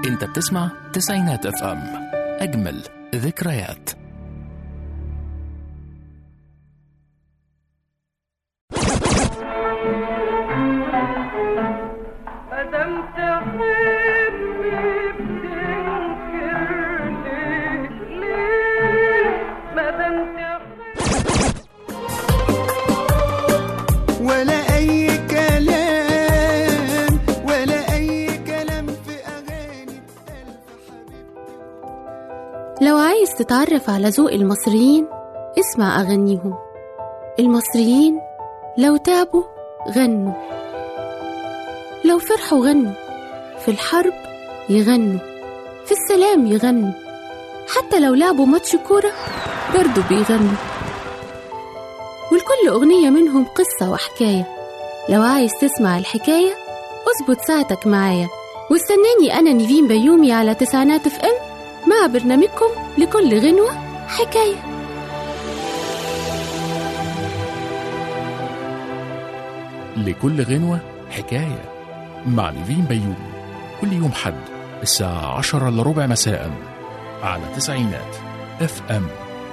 انت بتسمع تسعينات اف ام اجمل ذكريات مادام تحبني بتنكر ليه ليه مادام تحبني ولا أي كلام ولا أي كلام في أغاني ألف حبيبتي لو عايز تتعرف على ذوق المصريين اسمع أغانيهم المصريين لو تعبوا غنوا لو فرحوا غنوا في الحرب يغنوا في السلام يغنوا حتى لو لعبوا ماتش كورة برضو بيغنوا ولكل أغنية منهم قصة وحكاية لو عايز تسمع الحكاية اظبط ساعتك معايا واستناني أنا نيفين بيومي على تسعينات اف ام مع برنامجكم لكل غنوة حكاية لكل غنوة حكاية مع نيفين بيومي كل يوم حد الساعة عشرة إلا ربع مساء على تسعينات اف ام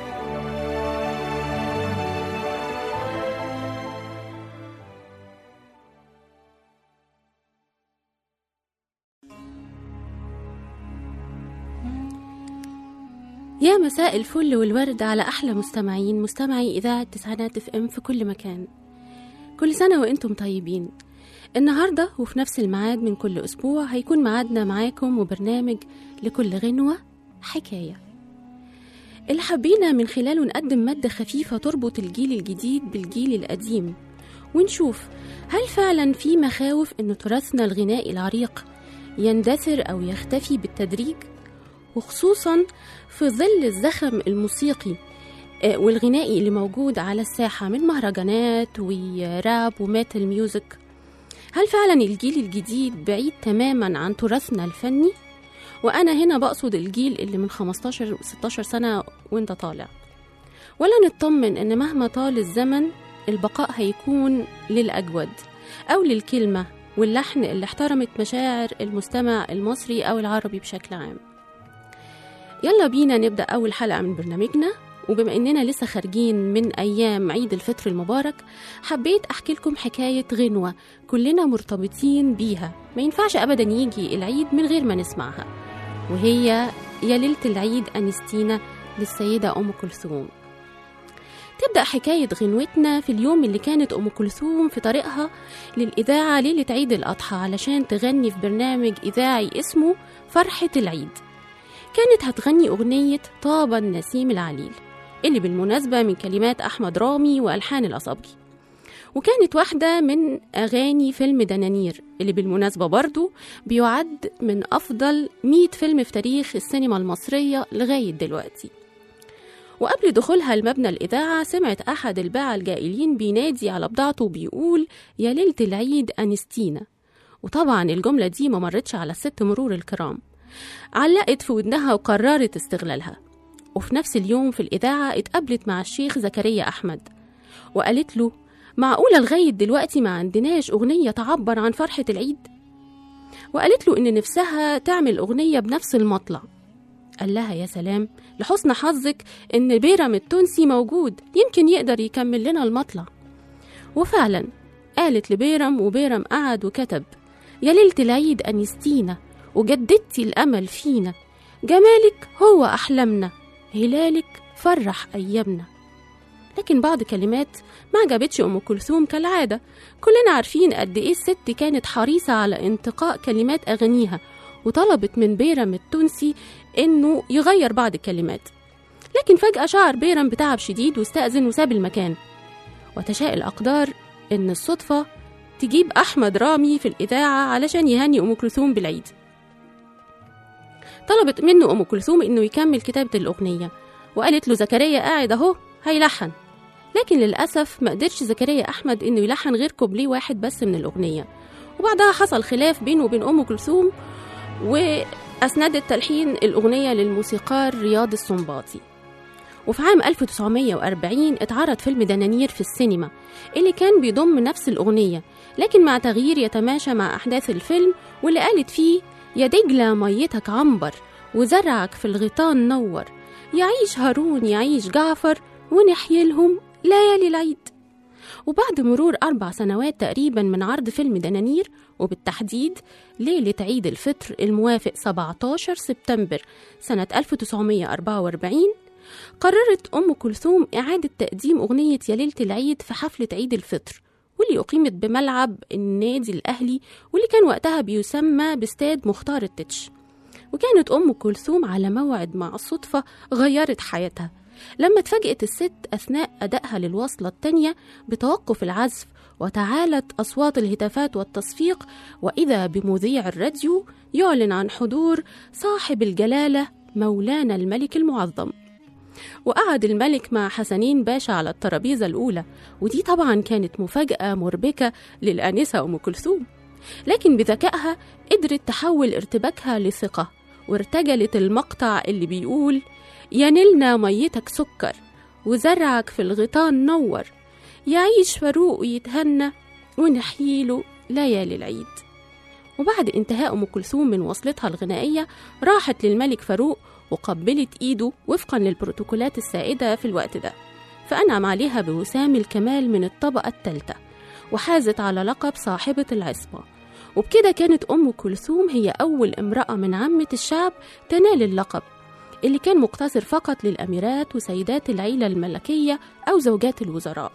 يا مساء الفل والورد على أحلى مستمعين مستمعي إذاعة تسعينات اف ام في كل مكان كل سنة وانتم طيبين النهاردة وفي نفس الميعاد من كل أسبوع هيكون ميعادنا معاكم وبرنامج لكل غنوة حكاية اللي حبينا من خلاله نقدم مادة خفيفة تربط الجيل الجديد بالجيل القديم ونشوف هل فعلا في مخاوف أن تراثنا الغنائي العريق يندثر أو يختفي بالتدريج وخصوصا في ظل الزخم الموسيقي آه، والغنائي اللي موجود على الساحة من مهرجانات وراب وميتال ميوزك هل فعلا الجيل الجديد بعيد تماما عن تراثنا الفني؟ وأنا هنا بقصد الجيل اللي من 15 و 16 سنة وانت طالع ولا نطمن إن مهما طال الزمن البقاء هيكون للأجود أو للكلمة واللحن اللي احترمت مشاعر المستمع المصري أو العربي بشكل عام يلا بينا نبدأ أول حلقة من برنامجنا وبما إننا لسه خارجين من أيام عيد الفطر المبارك حبيت أحكي لكم حكاية غنوة كلنا مرتبطين بيها ما ينفعش أبدا يجي العيد من غير ما نسمعها وهي يا ليلة العيد أنستينا للسيدة أم كلثوم تبدأ حكاية غنوتنا في اليوم اللي كانت أم كلثوم في طريقها للإذاعة ليلة عيد الأضحى علشان تغني في برنامج إذاعي اسمه فرحة العيد كانت هتغني أغنية طاب النسيم العليل اللي بالمناسبة من كلمات أحمد رامي وألحان الأصابجي وكانت واحدة من أغاني فيلم دنانير اللي بالمناسبة برضو بيعد من أفضل 100 فيلم في تاريخ السينما المصرية لغاية دلوقتي وقبل دخولها المبنى الإذاعة سمعت أحد الباعة الجائلين بينادي على بضاعته وبيقول يا ليلة العيد أنستينا وطبعا الجملة دي ما مرتش على الست مرور الكرام علقت في ودنها وقررت استغلالها وفي نفس اليوم في الإذاعة اتقابلت مع الشيخ زكريا أحمد وقالت له معقولة لغاية دلوقتي ما عندناش أغنية تعبر عن فرحة العيد وقالت له إن نفسها تعمل أغنية بنفس المطلع قال لها يا سلام لحسن حظك إن بيرم التونسي موجود يمكن يقدر يكمل لنا المطلع وفعلا قالت لبيرم وبيرم قعد وكتب يا ليلة العيد أنستينا وجددتي الأمل فينا جمالك هو أحلامنا هلالك فرح أيامنا لكن بعض كلمات ما عجبتش أم كلثوم كالعادة كلنا عارفين قد إيه الست كانت حريصة على انتقاء كلمات أغانيها وطلبت من بيرم التونسي إنه يغير بعض الكلمات لكن فجأة شعر بيرم بتعب شديد واستأذن وساب المكان وتشاء الأقدار إن الصدفة تجيب أحمد رامي في الإذاعة علشان يهني أم كلثوم بالعيد طلبت منه أم كلثوم إنه يكمل كتابة الأغنية وقالت له زكريا قاعد أهو هيلحن لكن للأسف ما قدرش زكريا أحمد إنه يلحن غير كوبليه واحد بس من الأغنية وبعدها حصل خلاف بينه وبين أم كلثوم وأسندت تلحين الأغنية للموسيقار رياض السنباطي وفي عام 1940 اتعرض فيلم دنانير في السينما اللي كان بيضم نفس الأغنية لكن مع تغيير يتماشى مع أحداث الفيلم واللي قالت فيه يا دجلة ميتك عنبر وزرعك في الغيطان نور يعيش هارون يعيش جعفر ونحيي لهم ليالي العيد وبعد مرور أربع سنوات تقريبا من عرض فيلم دنانير وبالتحديد ليلة عيد الفطر الموافق 17 سبتمبر سنة 1944 قررت أم كلثوم إعادة تقديم أغنية يا ليلة العيد في حفلة عيد الفطر واللي أقيمت بملعب النادي الأهلي واللي كان وقتها بيسمى باستاد مختار التتش وكانت أم كلثوم على موعد مع الصدفة غيرت حياتها لما اتفاجئت الست أثناء أدائها للوصلة التانية بتوقف العزف وتعالت أصوات الهتافات والتصفيق وإذا بمذيع الراديو يعلن عن حضور صاحب الجلالة مولانا الملك المعظم وقعد الملك مع حسنين باشا على الترابيزة الأولى ودي طبعا كانت مفاجأة مربكة للآنسة أم كلثوم لكن بذكائها قدرت تحول ارتباكها لثقة وارتجلت المقطع اللي بيقول يا نلنا ميتك سكر وزرعك في الغيطان نور يعيش فاروق ويتهنى ونحييله ليالي العيد وبعد انتهاء أم كلثوم من وصلتها الغنائية راحت للملك فاروق وقبلت إيده وفقا للبروتوكولات السائدة في الوقت ده فأنعم عليها بوسام الكمال من الطبقة الثالثة وحازت على لقب صاحبة العصمة وبكده كانت أم كلثوم هي أول امرأة من عامة الشعب تنال اللقب اللي كان مقتصر فقط للأميرات وسيدات العيلة الملكية أو زوجات الوزراء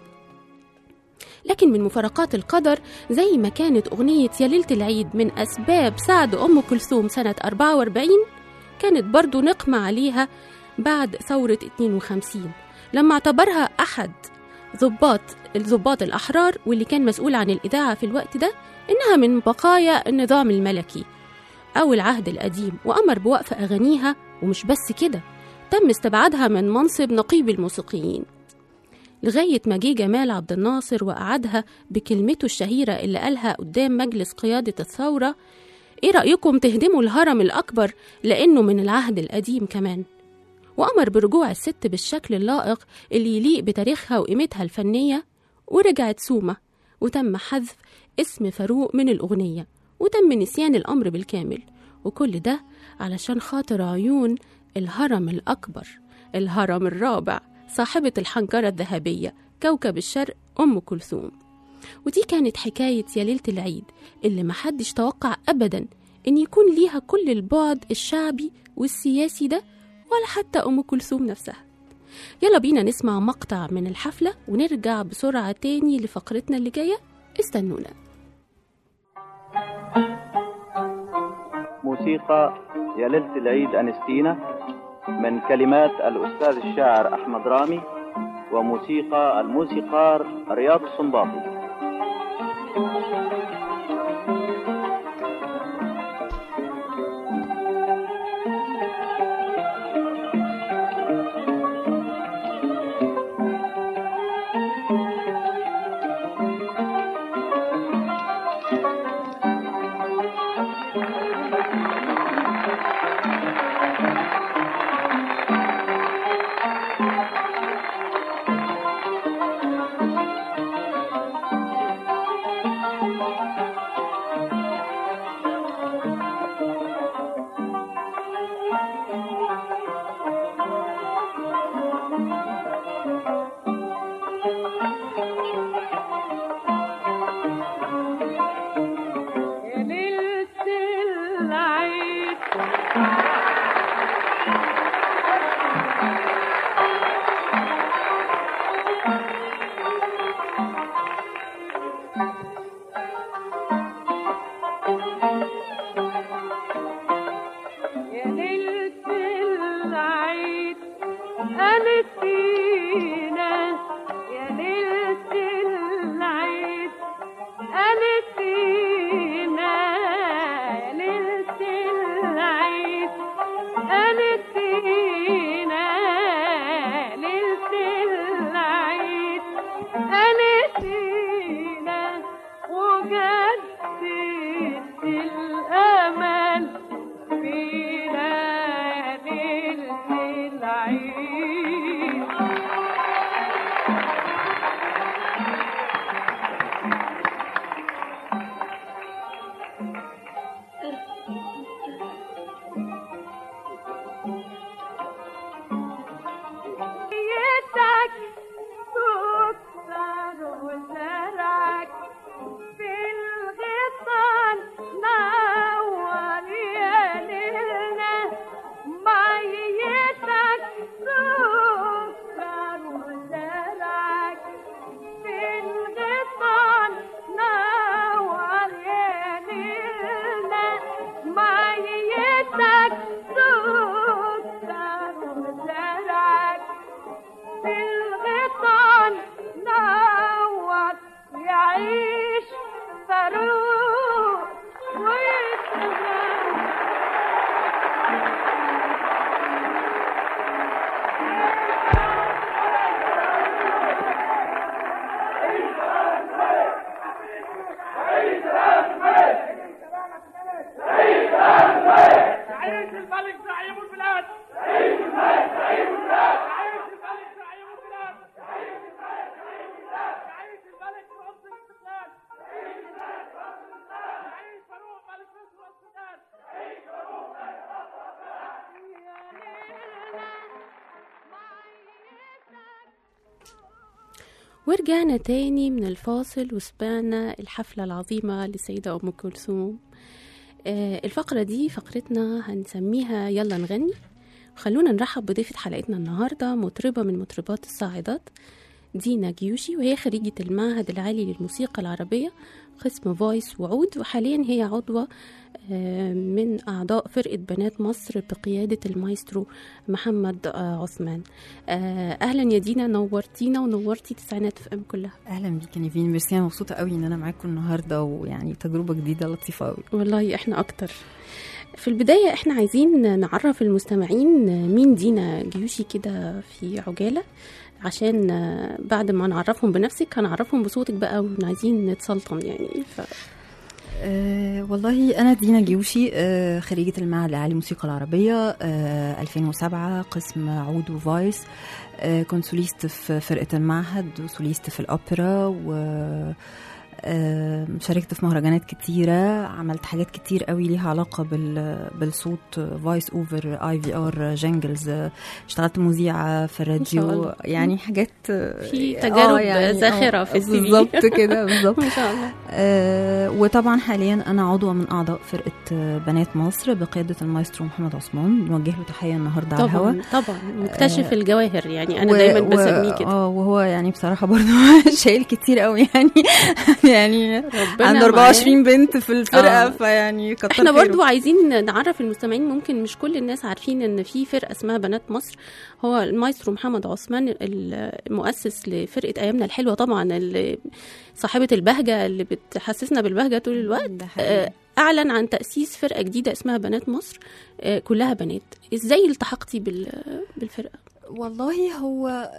لكن من مفارقات القدر زي ما كانت أغنية يا ليلة العيد من أسباب سعد أم كلثوم سنة 44 كانت برضو نقمة عليها بعد ثورة 52 لما اعتبرها أحد ضباط الضباط الأحرار واللي كان مسؤول عن الإذاعة في الوقت ده إنها من بقايا النظام الملكي أو العهد القديم وأمر بوقف أغانيها ومش بس كده تم استبعادها من منصب نقيب الموسيقيين لغاية ما جه جمال عبد الناصر وقعدها بكلمته الشهيرة اللي قالها قدام مجلس قيادة الثورة إيه رأيكم تهدموا الهرم الأكبر لأنه من العهد القديم كمان وأمر برجوع الست بالشكل اللائق اللي يليق بتاريخها وقيمتها الفنية ورجعت سومة وتم حذف اسم فاروق من الأغنية وتم نسيان الأمر بالكامل وكل ده علشان خاطر عيون الهرم الأكبر الهرم الرابع صاحبة الحنجرة الذهبية كوكب الشرق أم كلثوم ودي كانت حكاية يا ليلة العيد اللي محدش توقع أبدا إن يكون ليها كل البعد الشعبي والسياسي ده ولا حتى أم كلثوم نفسها يلا بينا نسمع مقطع من الحفلة ونرجع بسرعة تاني لفقرتنا اللي جاية استنونا موسيقى يا ليلة العيد أنستينا من كلمات الأستاذ الشاعر أحمد رامي وموسيقى الموسيقار رياض الصنباطي يا ليلة العيد يا ليلة العيد أنسينا يا ليلة العيد أنسينا يا ليلة العيد أنسينا ليلة العيد أنسينا وجدت الأمل فينا ليلة العيد ورجعنا تاني من الفاصل وسمعنا الحفلة العظيمة للسيدة أم كلثوم آه، الفقرة دي فقرتنا هنسميها يلا نغني خلونا نرحب بضيفة حلقتنا النهاردة مطربة من مطربات الصاعدات دينا جيوشي وهي خريجة المعهد العالي للموسيقى العربية قسم فويس وعود وحاليا هي عضوة آه، من أعضاء فرقة بنات مصر بقيادة المايسترو محمد آه، عثمان آه، أهلا يا دينا نورتينا ونورتي تسعينات في أم كلها اهلا بيك يا نيفين ميرسي انا مبسوطه قوي ان انا معاكم النهارده ويعني تجربه جديده لطيفه قوي والله احنا اكتر في البداية احنا عايزين نعرف المستمعين مين دينا جيوشي كده في عجالة عشان بعد ما نعرفهم بنفسك هنعرفهم بصوتك بقى وعايزين نتسلطن يعني ف... أه والله انا دينا جيوشي أه خريجه المعهد العالي للموسيقى العربيه أه 2007 قسم عود وفايس أه كنت سوليست في فرقه المعهد وسوليست في الاوبرا و آه، شاركت في مهرجانات كتيرة عملت حاجات كتير قوي ليها علاقة بال بالصوت فويس اوفر اي في ار جانجلز اشتغلت مذيعة في شاء الراديو الله. يعني حاجات في آه، تجارب يعني، زاخرة آه، في السي في. بالظبط كده بالظبط ما شاء الله آه، وطبعا حاليا انا عضوه من اعضاء فرقه آه، بنات مصر بقياده المايسترو محمد عثمان بنوجه له تحيه النهارده على الهوا طبعا طبعا مكتشف الجواهر يعني انا و- دايما و- بسميه كده اه وهو يعني بصراحه برضه شايل كتير قوي يعني يعني ربنا عنده معاه. 24 بنت في الفرقه آه. فيعني كتر احنا خيره. برضو عايزين نعرف المستمعين ممكن مش كل الناس عارفين ان في فرقه اسمها بنات مصر هو المايسترو محمد عثمان المؤسس لفرقه ايامنا الحلوه طبعا اللي صاحبه البهجه اللي بتحسسنا بالبهجه طول الوقت ده حقيقي. آه، اعلن عن تاسيس فرقه جديده اسمها بنات مصر آه، كلها بنات ازاي التحقتي بال- بالفرقه والله هو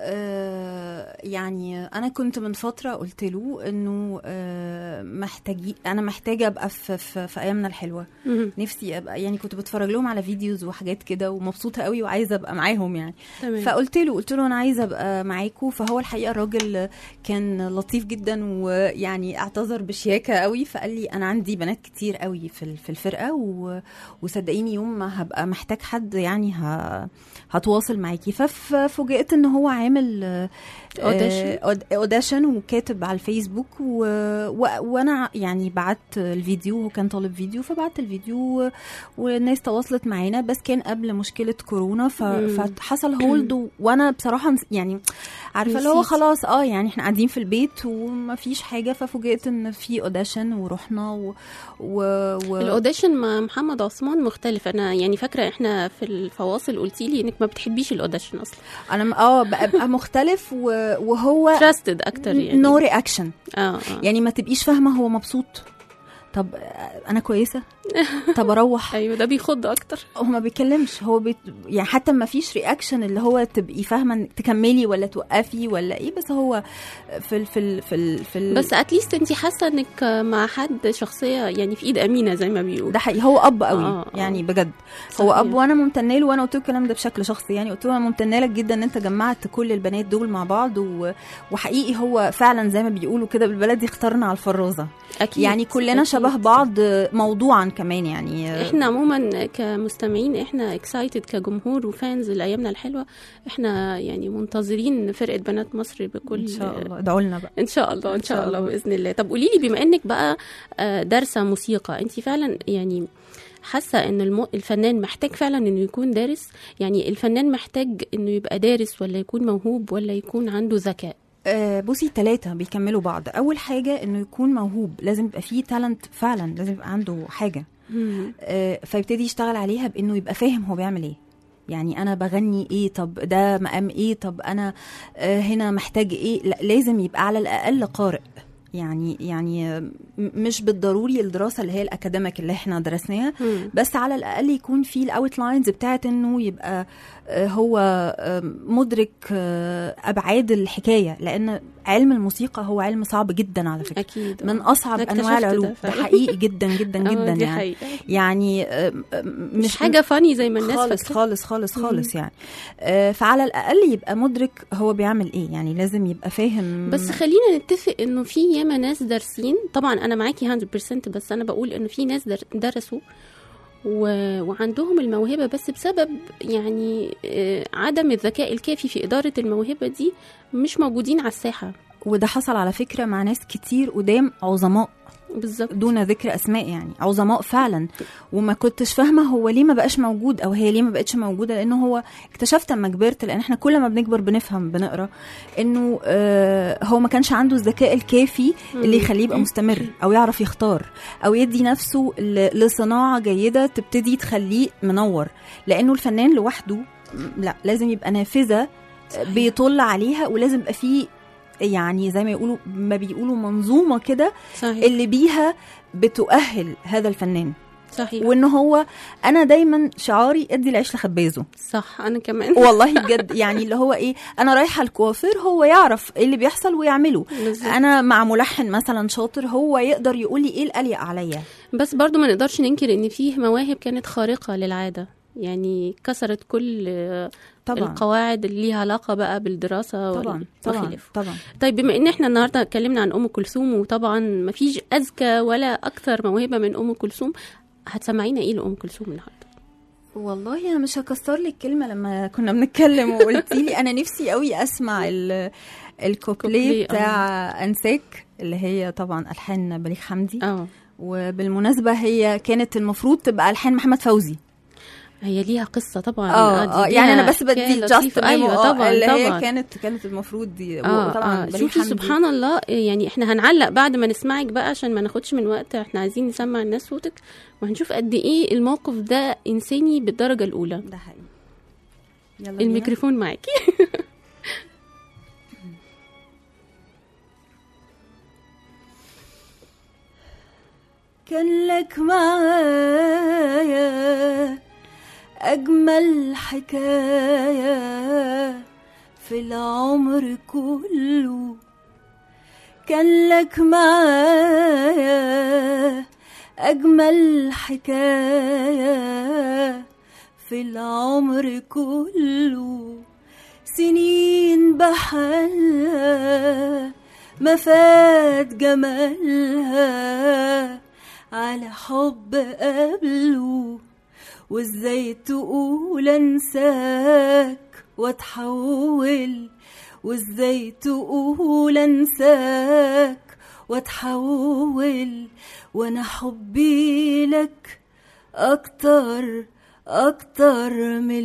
آه يعني انا كنت من فتره قلت له انه آه محتاجي انا محتاجه ابقى في, في, في ايامنا الحلوه مهم. نفسي ابقى يعني كنت بتفرج لهم على فيديوز وحاجات كده ومبسوطه قوي وعايزه ابقى معاهم يعني تمام فقلت له قلت له انا عايزه ابقى معاكم فهو الحقيقه الراجل كان لطيف جدا ويعني اعتذر بشياكه قوي فقال لي انا عندي بنات كتير قوي في ال- في الفرقه و... وصدقيني يوم ما هبقى محتاج حد يعني ه... هتواصل معاكي ففوجئت ان هو عامل آه، أوديشن. آه، أود- اوديشن وكاتب على الفيسبوك و... و... وانا يعني بعت الفيديو هو كان طالب فيديو فبعت الفيديو و... والناس تواصلت معانا بس كان قبل مشكله كورونا ف... مم. فحصل هولد و... وانا بصراحه نس- يعني عارفه اللي هو نسيتي. خلاص اه يعني احنا قاعدين في البيت وما فيش حاجه ففوجئت ان في اوديشن ورحنا و... و... و... الاوديشن مع محمد عثمان مختلف انا يعني فاكره احنا في الفواصل قلتي لي انك ما بتحبيش الاوديشن اصلا انا م- اه ببقى مختلف و... وهو تراستد اكتر يعني نو رياكشن اه اه يعني ما تبقيش فاهمه هو مبسوط طب آه، انا كويسه طب اروح ايوه ده بيخض اكتر هو ما بيتكلمش هو بيت... يعني حتى ما فيش رياكشن اللي هو تبقي فاهمه إنك تكملي ولا توقفي ولا ايه بس هو في ال... في ال... في ال... في ال... بس اتليست انت حاسه انك مع حد شخصيه يعني في ايد امينه زي ما بيقولوا ده حقيقي هو اب قوي آه، آه. يعني بجد هو صحيح. اب وانا ممتنه له وانا قلت له الكلام ده بشكل شخصي يعني قلت له انا ممتنه لك جدا ان انت جمعت كل البنات دول مع بعض و... وحقيقي هو فعلا زي ما بيقولوا كده بالبلدي اختارنا على الفرازه اكيد يعني كلنا أكيد. شبه بعض موضوعا كمان يعني احنا عموما كمستمعين احنا اكسايتد كجمهور وفانز لايامنا الحلوه احنا يعني منتظرين فرقه بنات مصر بكل ان شاء الله ادعوا لنا بقى ان شاء الله ان إن شاء شاء الله الله. باذن الله طب قولي لي بما انك بقى آه، دارسه موسيقى انت فعلا يعني حاسه ان الم... الفنان محتاج فعلا انه يكون دارس يعني الفنان محتاج انه يبقى دارس ولا يكون موهوب ولا يكون عنده ذكاء آه، بصي ثلاثة بيكملوا بعض أول حاجة إنه يكون موهوب لازم يبقى فيه تالنت فعلا لازم يبقى عنده حاجة آه، فيبتدي يشتغل عليها بإنه يبقى فاهم هو بيعمل إيه يعني أنا بغني إيه طب ده مقام إيه طب أنا آه، هنا محتاج إيه لا لازم يبقى على الأقل قارئ يعني يعني آه، م- مش بالضروري الدراسة اللي هي الأكاديميك اللي احنا درسناها مم. بس على الاقل يكون في الاوتلاينز بتاعت انه يبقى آه، هو آه، مدرك آه، ابعاد الحكايه لان علم الموسيقى هو علم صعب جدا على فكره اكيد من آه. اصعب أنا انواع اكتشفت ده العلوم ده فعلا. حقيقي جدا جدا آه، جدا دي يعني حقيقة. يعني آه، آه، مش حاجه فاني زي ما الناس خالص فاكرة. خالص خالص خالص يعني آه، فعلى الاقل يبقى مدرك هو بيعمل ايه يعني لازم يبقى فاهم بس خلينا نتفق انه في ياما ناس دارسين طبعا انا معاكي 100% بس انا بقول انه في ناس در- درسوا و... وعندهم الموهبه بس بسبب يعني آه، عدم الذكاء الكافي في اداره الموهبه دي مش موجودين على الساحه وده حصل على فكره مع ناس كتير قدام عظماء بالظبط دون ذكر اسماء يعني عظماء فعلا وما كنتش فاهمه هو ليه ما بقاش موجود او هي ليه ما بقتش موجوده لانه هو اكتشفت اما كبرت لان احنا كل ما بنكبر بنفهم بنقرا انه آه هو ما كانش عنده الذكاء الكافي اللي يخليه يبقى مستمر او يعرف يختار او يدي نفسه ل- لصناعه جيده تبتدي تخليه منور لانه الفنان لوحده م- لا لازم يبقى نافذه بيطل عليها ولازم يبقى فيه يعني زي ما يقولوا ما بيقولوا منظومه كده صحيح اللي بيها بتؤهل هذا الفنان صحيح وان هو انا دايما شعاري ادي العيش لخبازه صح انا كمان والله بجد يعني اللي هو ايه انا رايحه الكوافير هو يعرف ايه اللي بيحصل ويعمله بالظبط. انا مع ملحن مثلا شاطر هو يقدر يقول لي ايه الاليق عليا بس برضو ما نقدرش ننكر ان فيه مواهب كانت خارقة للعادة يعني كسرت كل آه، طبعا القواعد اللي ليها علاقة بقى بالدراسة وال- طبعا طبعا وخلافه. طبعا طيب بما ان احنا النهارده اتكلمنا عن ام كلثوم وطبعا ما فيش اذكى ولا اكثر موهبة من ام كلثوم هتسمعينا ايه لام كلثوم النهارده والله انا مش هكسر لك كلمه لما كنا بنتكلم وقلتي لي انا نفسي قوي اسمع ال الكوبليه كوبليه، بتاع انساك اللي هي طبعا الحان بليغ حمدي اه وبالمناسبه هي كانت المفروض تبقى الحان محمد فوزي هي ليها قصة طبعا اه دي اه ليها يعني انا بس بدي حكاية جاست لطيفة. ايوه طبعا اللي طبعا هي كانت كانت المفروض دي اه وطبعا اه بليغ شوفي حمدي. سبحان الله يعني احنا هنعلق بعد ما نسمعك بقى عشان ما ناخدش من وقت احنا عايزين نسمع الناس صوتك وهنشوف قد ايه الموقف ده انساني بالدرجة الاولى ده حقيقي يلا بينا. الميكروفون معاكي كان لك معايا أجمل حكاية في العمر كله كان لك معايا أجمل حكاية في العمر كله سنين بحالها ما فات جمالها على حب قبله وازاي تقول انساك واتحول وازاي تقول انساك واتحول وانا حبي لك اكتر اكتر من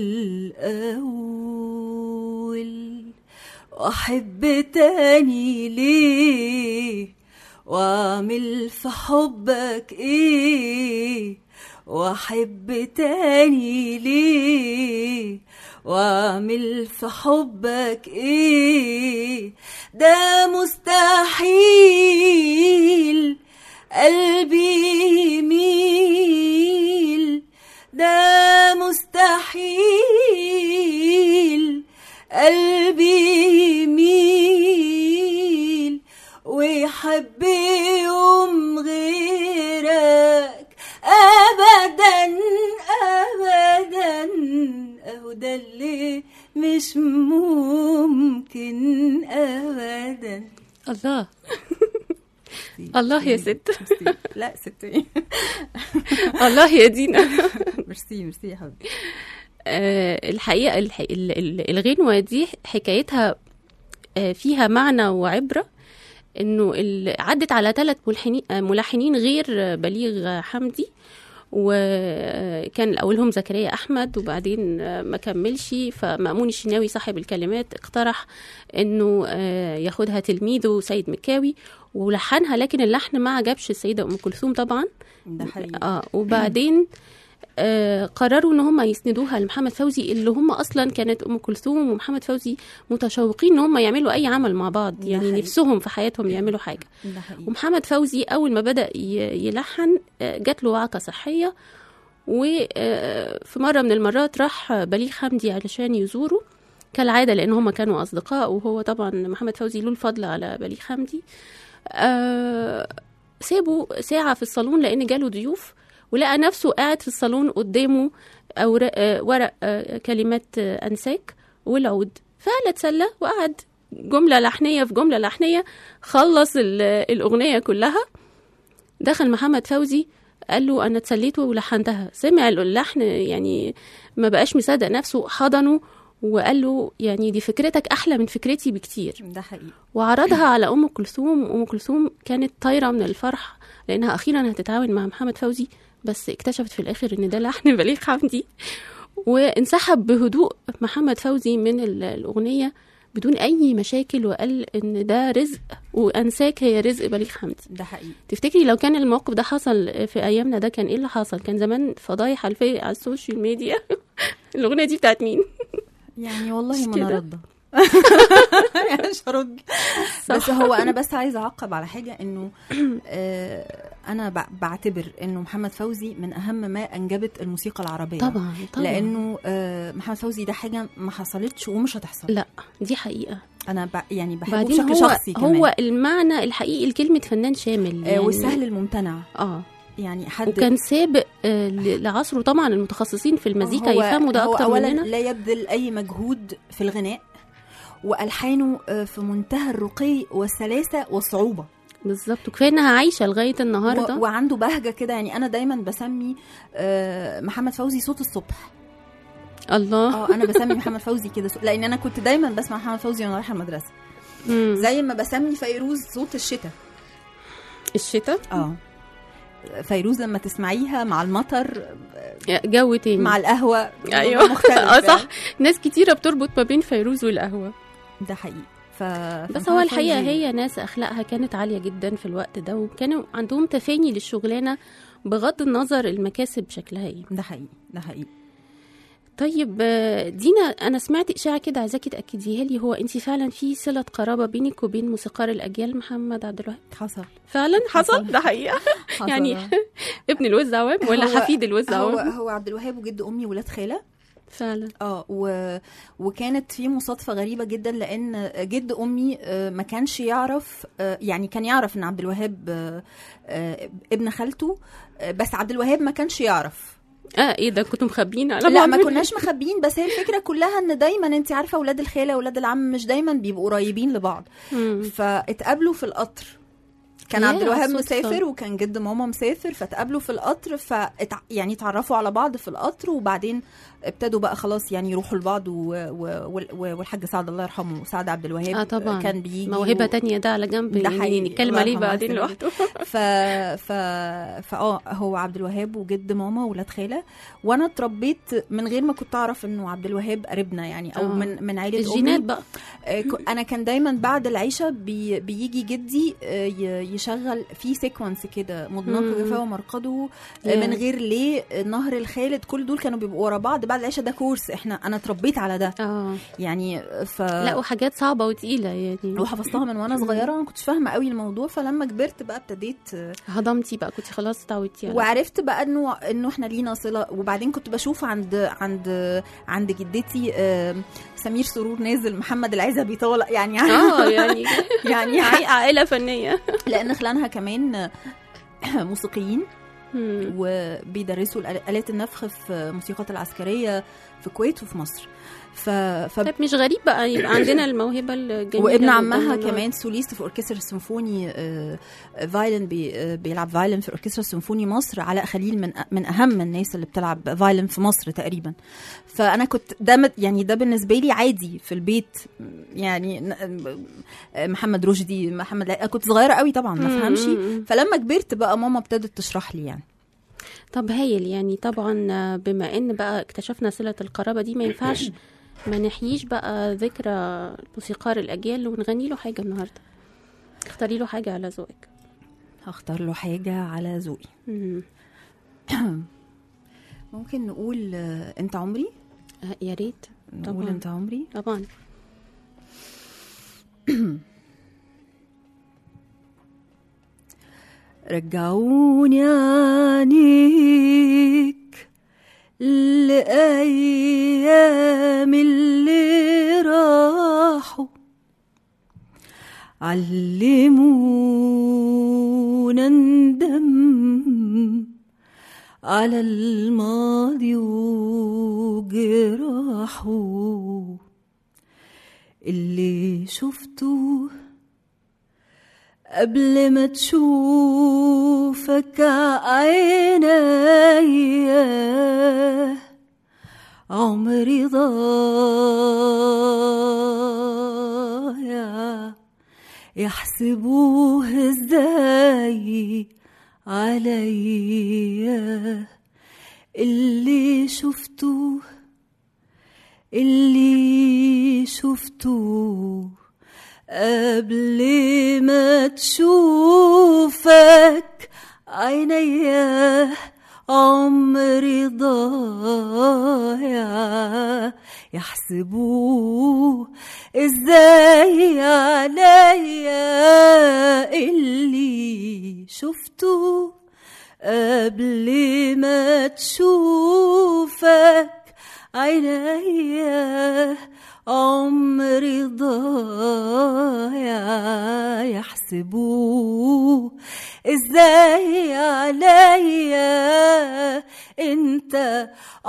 الاول واحب تاني ليه واعمل في حبك ايه واحب تاني ليه واعمل في حبك ايه ده مستحيل قلبي يميل ده مستحيل قلبي يميل ويحب يوم غيرك ابدا ابدا اهو ده اللي مش ممكن ابدا الله الله يا ست لا ست ايه الله يا دينا ميرسي ميرسي يا حبيبي آه، الحقيقة الح- ال- ال- الغنوة دي حكايتها آه، فيها معنى وعبرة انه ال- عدت على ثلاث ملحنين آه، ملحنين غير آه، بليغ حمدي وكان اولهم زكريا احمد وبعدين آه، ما كملش فمامون الشناوي صاحب الكلمات اقترح انه آه، ياخدها تلميذه سيد مكاوي ولحنها لكن اللحن ما عجبش السيده ام كلثوم طبعا ده حقيقي اه وبعدين آه قرروا ان هم يسندوها لمحمد فوزي اللي هم اصلا كانت ام كلثوم ومحمد فوزي متشوقين ان هم يعملوا اي عمل مع بعض ده يعني حقيقي. نفسهم في حياتهم يعملوا حاجه ده حقيقي ومحمد فوزي اول ما بدا ي- يلحن آه، جات له وعكه صحيه وفي مره من المرات راح بليغ حمدي علشان يزوره كالعاده لان هم كانوا اصدقاء وهو طبعا محمد فوزي له الفضل على بليغ حمدي آه، سابوا ساعه في الصالون لان جاله ضيوف ولقى نفسه قاعد في الصالون قدامه أوراق آه، ورق آه، كلمات آه، انساك والعود فقال اتسلى وقعد جمله لحنيه في جمله لحنيه خلص ال- الاغنيه كلها دخل محمد فوزي قال له انا اتسليت ولحنتها سمع اللحن يعني ما بقاش مصدق نفسه حضنه وقال له يعني دي فكرتك احلى من فكرتي بكتير ده حقيقي وعرضها على ام كلثوم ام كلثوم كانت طايره من الفرح لانها اخيرا هتتعاون مع محمد فوزي بس اكتشفت في الاخر ان ده لحن بليغ حمدي وانسحب بهدوء محمد فوزي من ال- الاغنيه بدون اي مشاكل وقال ان ده رزق وانساك هي رزق بليغ حمدي ده حقيقي تفتكري لو كان الموقف ده حصل في ايامنا ده كان ايه اللي حصل كان زمان فضايح على الفي- على السوشيال ميديا الاغنيه دي بتاعت مين يعني والله مش ما كده؟ انا راضه مش هرد بس صح. هو انا بس عايزه اعقب على حاجه انه آه، انا بع- بعتبر انه محمد فوزي من اهم ما انجبت الموسيقى العربيه طبعا طبعا لانه آه، محمد فوزي ده حاجه ما حصلتش ومش هتحصل لا دي حقيقه انا ب... يعني بحبه بعدين بشكل هو شخصي كمان هو المعنى الحقيقي لكلمه فنان شامل آه، والسهل الممتنع اه يعني حد وكان سابق آه، ل- لعصره طبعا المتخصصين في المزيكا هو- يفهموا ده هو اكتر اولا مننا لا يبذل اي مجهود في الغناء والحانه آه، في منتهى الرقي والسلاسه والصعوبه بالظبط وكفايه انها عايشه لغايه و... النهارده وعنده بهجه كده يعني انا دايما بسمي آه، محمد فوزي صوت الصبح الله اه انا بسمي محمد فوزي كده صوت... لان انا كنت دايما بسمع محمد فوزي وانا رايحه المدرسه مم. زي ما بسمي فيروز صوت الشتاء الشتاء اه فيروز لما تسمعيها مع المطر جو تاني مع القهوه ايوه مختلف اه صح يعني. ناس كتيره بتربط ما بين فيروز والقهوه ده حقيقي ف... بس فمحمد هو الحقيقه فوزي- هي ناس اخلاقها كانت عاليه جدا في الوقت ده وكانوا عندهم تفاني للشغلانه بغض النظر المكاسب شكلها ايه ده حقيقي ده حقيقي طيب آه، دينا انا سمعت اشاعه كده عايزاكي تاكديها لي هو انت فعلا في صله قرابه بينك وبين موسيقار الاجيال محمد عبد الوهاب حصل فعلا حصل حصل. ده حقيقه حصل يعني ابن الوز عوام ولا هو- حفيد الوز هو عوام هو عبد الوهاب وجد امي ولاد خاله فعلا اه و... وكانت في مصادفه غريبه جدا لان جد امي آه، ما كانش يعرف آه، يعني كان يعرف ان عبد الوهاب آه، آه، ابن خالته آه، بس عبد الوهاب ما كانش يعرف اه ايه ده كنتوا مخبيين على لا بعض ما كناش مخبيين بس هي الفكره كلها ان دايما انت عارفه اولاد الخاله واولاد العم مش دايما بيبقوا قريبين لبعض مم. فاتقابلوا في القطر كان ياه، عبد الوهاب صدفة. مسافر وكان جد ماما مسافر فتقابلوا في القطر ف يعني اتعرفوا على بعض في القطر وبعدين ابتدوا بقى خلاص يعني يروحوا لبعض و... و... و... والحاج سعد الله يرحمه سعد عبد الوهاب اه طبعا كان بيجي موهبه و... تانية ده على جنب ده يعني حقيقي. نتكلم الله عليه يرحمه بعدين ويحسن لوحده ف ف فاه هو عبد الوهاب وجد ماما وولاد خاله وانا اتربيت من غير ما كنت اعرف انه عبد الوهاب قريبنا يعني او آه. من من عيله الجينات امي بقى آه، ك- انا كان دايما بعد العشاء بي بيجي جدي آه، ي- يشغل في سيكونس كده مضناك مم. جفاه ومرقده آه، ياه. من غير ليه آه، نهر الخالد كل دول كانوا بيبقوا ورا بعض بعد العشاء ده كورس احنا انا اتربيت على ده اه يعني ف لا وحاجات صعبه وتقيله يعني وحفظتها من وانا صغيره انا كنتش فاهمه قوي الموضوع فلما كبرت بقى ابتديت آه، هضمتي بقى كنت خلاص اتعودتي على وعرفت بقى انه انه احنا لينا صله وبعدين كنت بشوف عند عند عند جدتي آه، سمير سرور نازل محمد العزبي طالع يعني اه يعني يعني عائ- عائله فنيه لان خلانها كمان موسيقيين مم. وبيدرسوا الآل- آلات النفخ في موسيقات العسكريه في الكويت وفي مصر ف... ف... طيب مش غريب بقى يبقى عندنا الموهبه الجميله وابن اللي عمها قدامنا. كمان سوليست في اوركسترا السيمفوني آه، آه، فايلن بي آه، بيلعب فايلن في اوركسترا السيمفوني مصر علاء خليل من من اهم الناس اللي بتلعب فايلن في مصر تقريبا فانا كنت ده مت- يعني ده بالنسبه لي عادي في البيت يعني ن- آه، محمد رشدي محمد لا كنت صغيره قوي طبعا ما مم، فهمش مم، مم. فلما كبرت بقى ماما ابتدت تشرح لي يعني طب هايل يعني طبعا بما ان بقى اكتشفنا صله القرابه دي ما ينفعش ما نحييش بقى ذكرى موسيقار الاجيال ونغني له حاجه النهارده اختاري له حاجه على ذوقك هختار له حاجه على ذوقي مم. ممكن نقول آه، انت عمري آه، يا ريت نقول طبعا. انت عمري طبعا رجعوني عنيك لأيام اللي راحوا علمونا ندم على الماضي وجراحه اللي شفته قبل ما تشوفك عينيا عمري ضاع يحسبوه ازاي عليا اللي شفتوه اللي شفتوه قبل ما تشوفك عينيا عمري ضايع يحسبوه ازاي عليا اللي شفته قبل ما تشوفك عينيا عمري ضايع يحسبوه ازاي عليا انت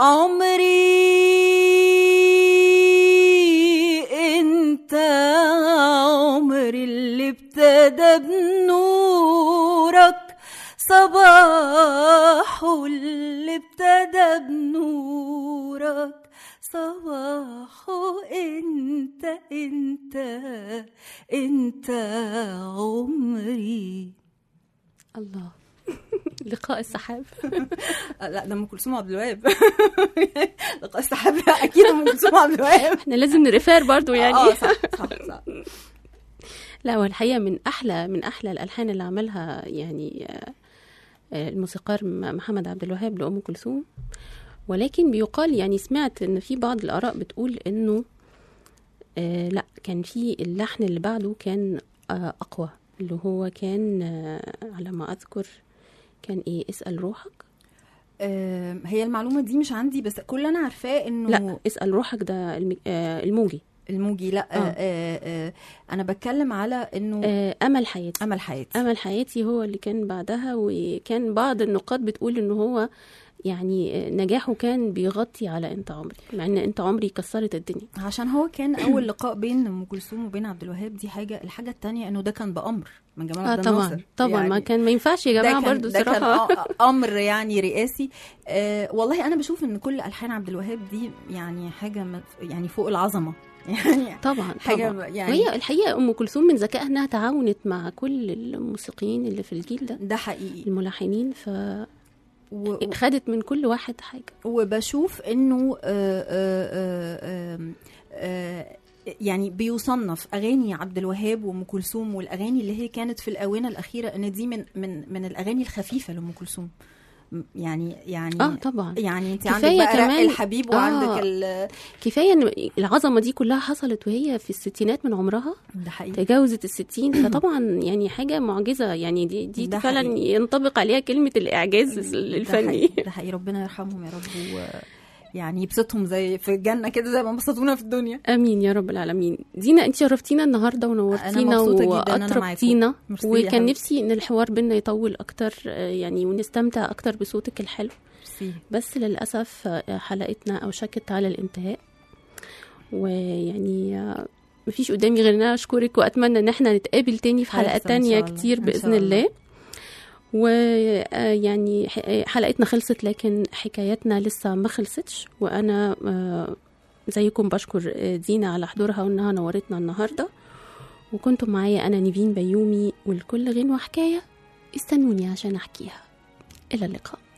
عمري انت عمري اللي ابتدى بنورك صباحه اللي ابتدى بنورك صباحه انت انت انت عمري الله لقاء السحاب لا ده ام كلثوم عبد الوهاب لقاء السحاب اكيد ام كلثوم عبد الوهاب احنا لازم نرفير برضو يعني اه صح صح صح لا هو الحقيقه من احلى من احلى الالحان اللي عملها يعني آه، آه، الموسيقار م- محمد عبد الوهاب لام كلثوم ولكن بيقال يعني سمعت ان في بعض الاراء بتقول انه آه لا كان في اللحن اللي بعده كان آه اقوى اللي هو كان آه على ما اذكر كان ايه اسال روحك آم، هي المعلومه دي مش عندي بس كل اللي انا عارفاه انه لا اسال روحك ده المي- آه الموجي الموجي لا آه. آه. آه آه انا بتكلم على انه آه امل حياتي امل حياتي امل حياتي هو اللي كان بعدها وكان بعض النقاد بتقول ان هو يعني نجاحه كان بيغطي على انت عمري مع ان انت عمري كسرت الدنيا عشان هو كان اول لقاء بين ام كلثوم وبين عبد الوهاب دي حاجه الحاجه التانية انه ده كان بامر من جمال اه عبد طبعا الناصر طبعا يعني ما كان ما ينفعش يا ده جماعه كان- برضو ده كان صراحه أ- امر يعني رئاسي آه والله انا بشوف ان كل الحان عبد الوهاب دي يعني حاجه م- يعني فوق العظمه يعني طبعا حاجه طبعا يعني وهي الحقيقه ام كلثوم من ذكائها انها تعاونت مع كل الموسيقيين اللي في الجيل ده ده حقيقي الملحنين و... فخدت من كل واحد حاجه وبشوف انه آه، آه، آه، آم، آه، يعني بيصنف اغاني عبد الوهاب وام كلثوم والاغاني اللي هي كانت في الاونه الاخيره ان دي من من من الاغاني الخفيفه لام كلثوم م- يعني يعني اه طبعا يعني انت عندك كفاية بقى رق كمان- الحبيب آه. وعندك ال- كفايه ان العظمه دي كلها حصلت وهي في الستينات من عمرها ده حقيقي تجاوزت الستين فطبعا يعني حاجة معجزة يعني دي دي ده فعلا حقيقي. ينطبق عليها كلمة الإعجاز ده الفني حقيقي ده حقيقي ربنا يرحمهم يا رب و يعني يبسطهم زي في الجنه كده زي ما بسطونا في الدنيا امين يا رب العالمين دينا انت شرفتينا النهارده أنا ونورتينا مبسوطة جداً إن أنا واطربتينا ميرسي يا وكان حبيبتي. نفسي ان الحوار بينا يطول اكتر آه، يعني ونستمتع اكتر بصوتك الحلو ميرسي. بس للاسف آه، حلقتنا اوشكت على الانتهاء ويعني آه، مفيش قدامي غير ان انا اشكرك واتمنى ان احنا نتقابل تاني في خالصة حلقات إن تانية شاء الله. كتير إن باذن شاء الله. الله ويعني حلقتنا خلصت لكن حكاياتنا لسه ما خلصتش وانا آه، زيكم بشكر آه، دينا على حضورها وانها نورتنا النهارده وكنتم معايا انا نيفين بيومي والكل غنوه حكايه استنوني عشان احكيها الى اللقاء